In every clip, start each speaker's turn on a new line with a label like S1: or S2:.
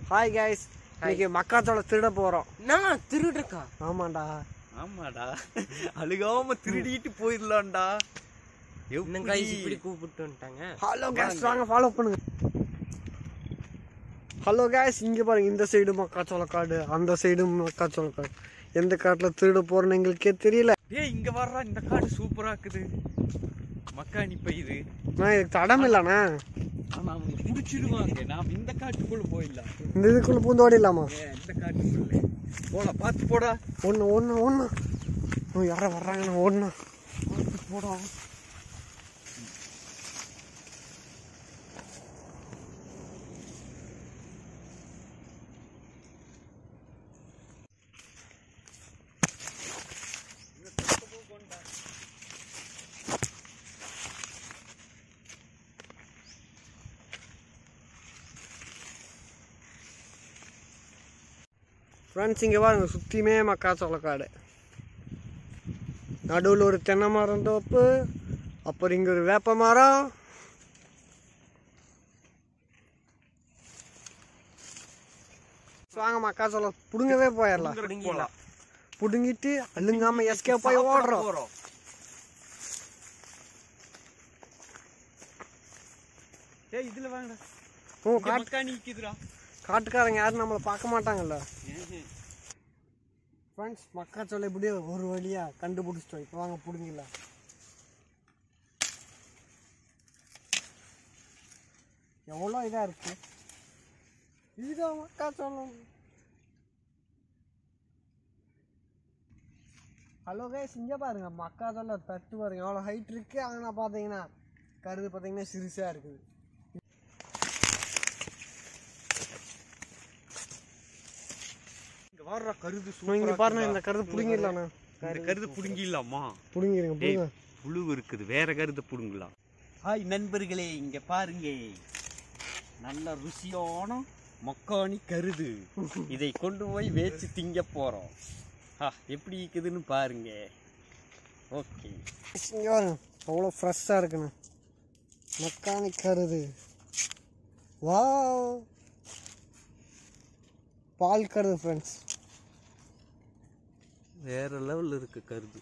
S1: Hi guys இன்னைக்கு மக்காச்சோளம் திருட போறோம்
S2: நான் திருடுறக்கா
S1: ஆமாண்டா
S3: ஆமாடா அழுகாம திருடிட்டு போயிடலாம்டா
S2: இன்னும்
S3: எப்படி
S2: கைஸ் இப்படி கூப்பிட்டு வந்துட்டாங்க
S1: ஹலோ கைஸ் வாங்க ஃபாலோ பண்ணுங்க ஹலோ கைஸ் இங்க பாருங்க இந்த சைடு மக்காச்சோள காடு அந்த சைடு மக்காச்சோள காடு எந்த காட்டுல திருட போறோம்னு எங்களுக்கே தெரியல
S3: டேய் இங்க வர்றா இந்த காடு சூப்பரா இருக்குது மக்காணி பயிறு
S1: நான் இதுக்கு தடம் இல்லண்ணா
S3: ஆனா அவங்க புடிச்சிடுவாங்க நாம இந்த காட்டுக்குள்ள போயிடலாம்
S1: இந்த இதுக்குள்ள பூந்தோடி இல்லாமா
S3: ஏ, இந்த காட்டுக்குள்ள போடா பார்த்து போடா
S1: ஒண்ணு ஒண்ணு ஒண்ணு ஓ, யாரோ வர்றாங்கண்ணா ஒண்ணு
S3: போடா
S1: ஃப்ரெண்ட்ஸ் இங்கே பாருங்க சுற்றியுமே மக்காச்சோள காடு நடுவில் ஒரு தென்னை மரம் தோப்பு அப்புறம் இங்கே ஒரு வேப்ப மரம் வாங்க மக்காச்சோளம் பிடுங்கவே போயிடலாம்
S2: பிடுங்கிடலாம்
S1: பிடுங்கிட்டு அழுங்காம எஸ்கே போய் ஓடுறோம்
S3: போறோம் ஏய் இதுல வாங்கடா
S1: ஓ
S3: இங்க
S1: காட்டு
S3: மக்காணி நிக்குதுடா
S1: காட்டுக்காரங்க யாரும் நம்மளை பார்க்க மாட்டாங்கல்ல ஃப்ரெண்ட்ஸ் மக்காச்சோளம் இப்படியே ஒரு வழியா கண்டுபிடிச்சிட்டோம் இப்போ வாங்க பிடுங்கிடலாம் எவ்வளோ இதாக இருக்கு இதுதான் மக்காச்சோளம் ஹலோ கைஸ் இங்கே பாருங்க மக்காச்சோளம் தட்டு பாருங்க எவ்வளோ ஹைட் இருக்கு ஆனால் பார்த்தீங்கன்னா கருது பார்த்தீங்கன்னா சிறுசாக இருக்குது
S3: இங்க வர்றா கருது
S1: இங்கே
S3: சூப்பரா
S1: பாருங்க இந்த
S3: இருக்குடா.
S1: கருது பிடுங்கிடலாண்ணா
S3: இந்த கருது புடுங்கிடலாமா
S1: பிடுங்கிடுங்க
S3: டேய்
S1: பிடுங்க
S3: புழு இருக்குது வேற கருத புடுங்கலாம் ஹாய் நண்பர்களே இங்க பாருங்க நல்ல ருசியான மக்காணி கருது இதை கொண்டு போய் வேச்சு திங்க போறோம் ஆ எப்படி இருக்குதுன்னு பாருங்க ஓகே
S1: இங்கே பாருங்க அவ்வளோ ஃப்ரெஷ்ஷாக இருக்குண்ணே மெக்கானிக் கருது வா பால் கருது ஃப்ரெண்ட்ஸ்
S3: வேற லெவல்ல இருக்கு கருது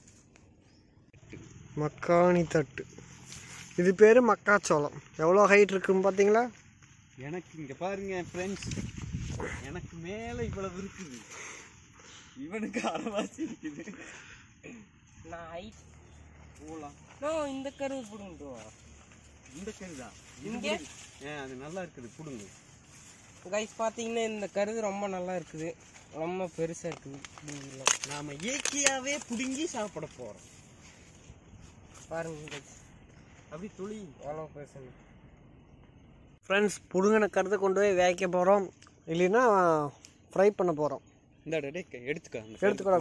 S1: மக்காணி தட்டு இது பேர் மக்காச்சோளம் எவ்வளோ ஹைட் இருக்குன்னு பார்த்தீங்களா
S3: எனக்கு இங்க பாருங்க ஃப்ரெண்ட்ஸ் எனக்கு மேல இவ்வளவு இருக்குது இவனுக்கு அரைவாசி இருக்குது
S2: நான் ஹைட்
S3: போலாம்
S2: நான் இந்த கருவு பிடுங்கிட்டு
S3: இந்த கருதா
S2: இங்க?
S3: ஏன் அது நல்லா இருக்குது புடுங்க
S2: கைஸ் பார்த்தீங்கன்னா இந்த கருது ரொம்ப நல்லா இருக்குது ரொம்ப பெருசாக இருக்குது பிடுங்கிடலாம்.
S3: நாம இயற்கையாவே புடுங்கி சாப்பிட போறோம்
S2: பாருங்க கைஸ்
S3: அப்படி துளி
S2: எவ்வளோ பெருசுன்னு
S1: ஃப்ரெண்ட்ஸ் புடுங்கின கருதை கொண்டு போய் வேய்க்க போகிறோம் இல்லைன்னா ஃப்ரை பண்ண போகிறோம்
S3: இந்த டே எடுத்துக்க அந்த
S1: எடுத்துக்கூட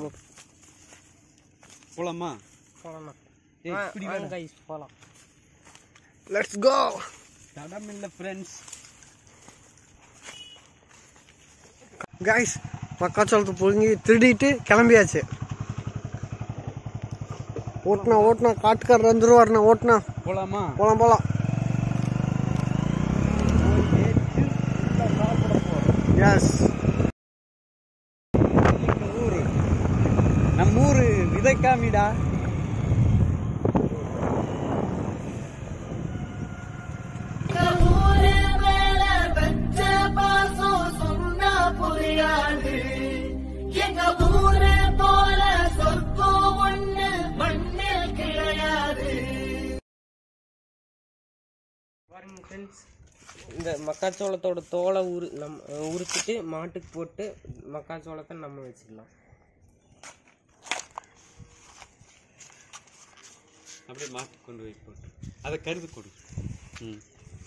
S3: போலாமா
S2: போகலாமா
S3: ஏய், இப்படி
S2: வாங்க கைஸ் போகலாம்
S1: லெட்ஸ் கோ
S3: தடம் இல்ல ஃப்ரெண்ட்ஸ்
S1: கைஸ் மக்காச்சோளத்தை புடுங்கி திருடிட்டு கிளம்பியாச்சு ஓட்டுனா ஓட்டுனா காட்டுக்காரர் வந்துருவாருண்ணா ஓட்டுனா
S3: போலாமா
S1: போலாம் போலாம் எஸ்
S3: ஊரு நம்ம ஊரு விதைக்காமிடா
S4: ஊரு மேல பெற்ற பாசம் சொன்னா புரியாது எங்க ஊரு போல சொர்க்கம் ஒண்ணு மண்ணில் கிடையாது
S2: பாருங்க ஃப்ரெண்ட்ஸ் இந்த மக்காச்சோளத்தோட தோலை உரு நம்ம உரிச்சிட்டு மாட்டுக்கு போட்டு மக்காச்சோளத்தை நம்ம வச்சுக்கலாம்
S3: அப்படியே மாட்டு கொண்டு போய் போட்டு அதை கருது கொடு ம்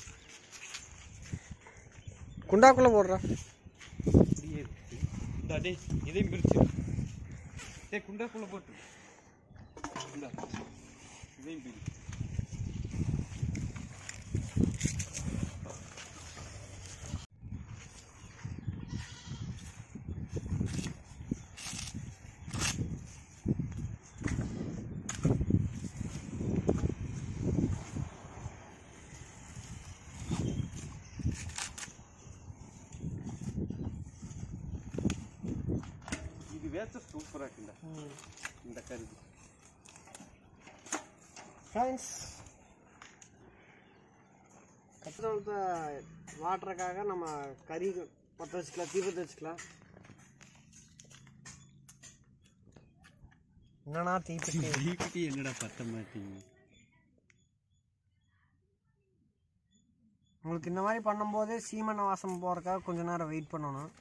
S1: குண்டாக்குள்ள போடுறேன்
S3: அப்படியே இருக்கு இந்தா டேய் இதையும் பிரிச்சு டேய் குண்டாக்குள்ள போட்டு இந்தா இதையும் பிரி வேச்ச சூப்பராக இருக்குண்டா இந்த கருது
S1: ஃப்ரெண்ட்ஸ் கத்திரத்தை வாட்டுறதுக்காக நம்ம கறி பற்ற வச்சுக்கலாம் தீபத்தை வச்சுக்கலாம் என்னன்னா தீப்பெட்டி
S3: தீப்பெட்டி என்னடா பத்த மாட்டீங்க
S1: உங்களுக்கு இந்த மாதிரி பண்ணும்போது சீமெண்ணெய் வாசம் போகிறதுக்காக கொஞ்ச நேரம் வெயிட் பண்ணணும்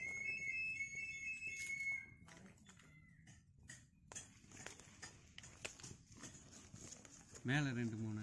S3: மேலே ரெண்டு மூணு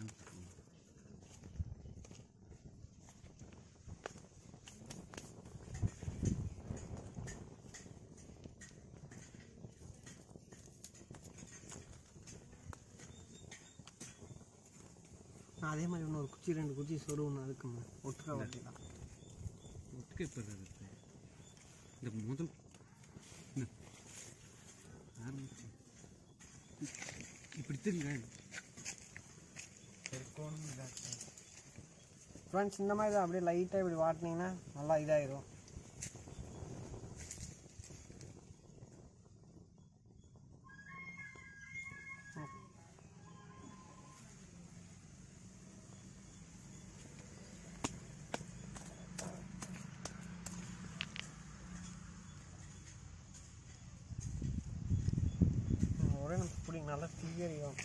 S1: நான் அதே மாதிரி இன்னொரு குச்சி ரெண்டு குச்சி சொருவணும் அதுக்கு ஒட்டுக்கா வாட்டிக்கலாம்
S3: ஒட்டுக்கை போடுறது இந்த முதல் இந்த ஆரம்பிச்சு இப்படி திருங்க
S1: ஃப்ரெண்ட்ஸ் இந்த மாதிரி தான் அப்படியே லைட்டாக இப்படி வாட்டினீங்கன்னா நல்லா இதாயிரும் ஒரே நமக்கு பிடிக்கும் நல்லா தீயறியும்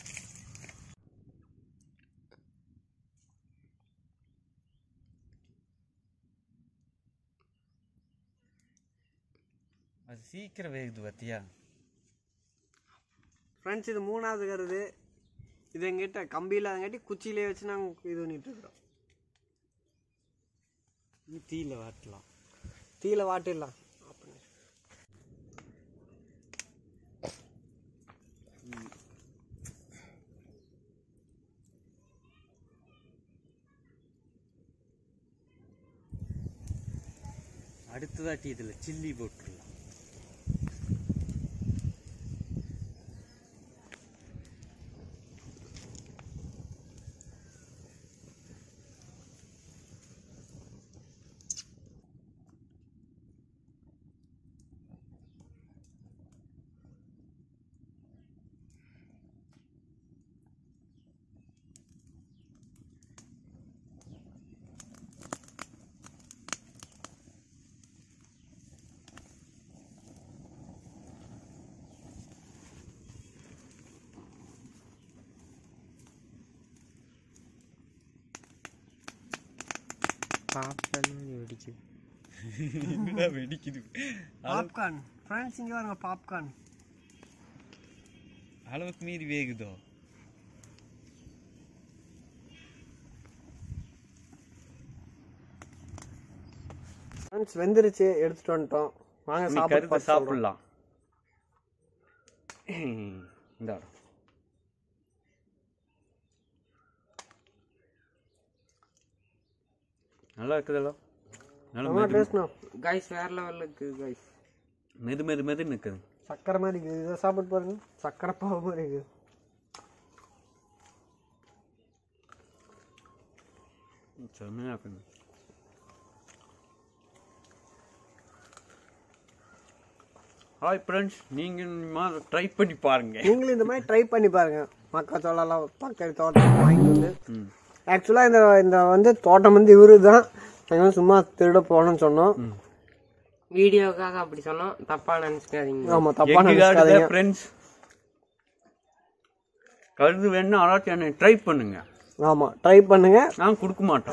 S3: அது சீக்கிரம் வேகுது பார்த்தியா
S1: ஃப்ரெண்ட்ஸ் இது மூணாவது கருது இது எங்கிட்ட கம்பியில் அதங்காட்டி குச்சியிலே வச்சு நாங்கள் இது பண்ணிட்டு இருக்கிறோம்
S3: தீயில வாட்டலாம்
S1: தீயில வாட்டிடலாம்
S3: அடுத்ததாட்டி இதில் சில்லி போட்டுடலாம்
S2: பாப்கார்ன் வெடிக்குது
S3: என்னடா வெடிக்குது
S1: பாப்கார்ன் ஃப்ரெண்ட்ஸ் இங்கே பாருங்க பாப்கார்ன்
S3: அளவுக்கு மீறி வேகுதோ
S1: ஃப்ரெண்ட்ஸ் வெந்துருச்சு எடுத்துட்டு வந்துட்டோம் வாங்க
S3: நீ
S1: சாப்பிட்டு
S3: கருத்தை
S1: பார்த்து சொல்றோம்.
S3: சாப்பிடலாம் இந்த நல்லா இருக்குதெல்லாம் நல்லா
S1: நல்லா
S3: மெது
S1: டேஸ்ட்ண்ணா
S2: கைஸ் வேற லெவலில் இருக்குது கைஸ்
S3: மெது மெது மெது நிற்குது
S1: சக்கரை மாதிரி இருக்குது இதை சாப்பிட்டு பாருங்க சக்கரை பாவு மாதிரி இருக்குது
S3: செம்மையாக இருக்குங்க ஹாய் ஃப்ரெண்ட்ஸ் நீங்கள் ட்ரை பண்ணி பாருங்க
S1: நீங்களும் இந்த மாதிரி ட்ரை பண்ணி பாருங்க மக்காச்சோளம்லாம் பக்கத்து தோட்டம் வாங்கிட்டு வந்து
S3: ம்
S1: ஆக்சுவலாக இந்த இந்த வந்து தோட்டம் வந்து இவரு தான் நாங்கள் சும்மா திருட போனோம்னு சொன்னோம்
S2: வீடியோக்காக அப்படி சொன்னோம் தப்பா நினச்சிக்காதீங்க
S1: ஆமாம் தப்பாக நினைச்சுக்காதீங்க
S3: ஃப்ரெண்ட்ஸ் கருது வேணும்னா யாராச்சும் என்னை ட்ரை பண்ணுங்க
S1: ஆமாம் ட்ரை பண்ணுங்க
S3: நான் கொடுக்க மாட்டோம்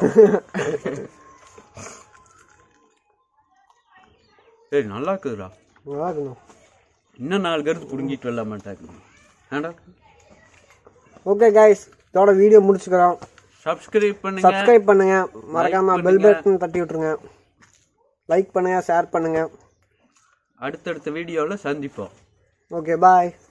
S3: சரி நல்லா இருக்குதுடா
S1: நல்லா இருக்கணும்
S3: இன்னும் நாலு கருத்து பிடுங்கிட்டு வரல மாட்டாங்க ஏண்டா
S1: ஓகே கைஸ் இதோட வீடியோ முடிச்சுக்கிறோம்
S3: சப்ஸ்கிரைப் பண்ணுங்க
S1: சப்ஸ்கிரைப் பண்ணுங்க மறக்காம
S3: Like
S1: பெல்
S3: பண்ணுங்க.
S1: பட்டன் தட்டி விட்டுருங்க லைக் பண்ணுங்க ஷேர் பண்ணுங்க
S3: அடுத்தடுத்த வீடியோவில் சந்திப்போம்
S1: ஓகே பாய்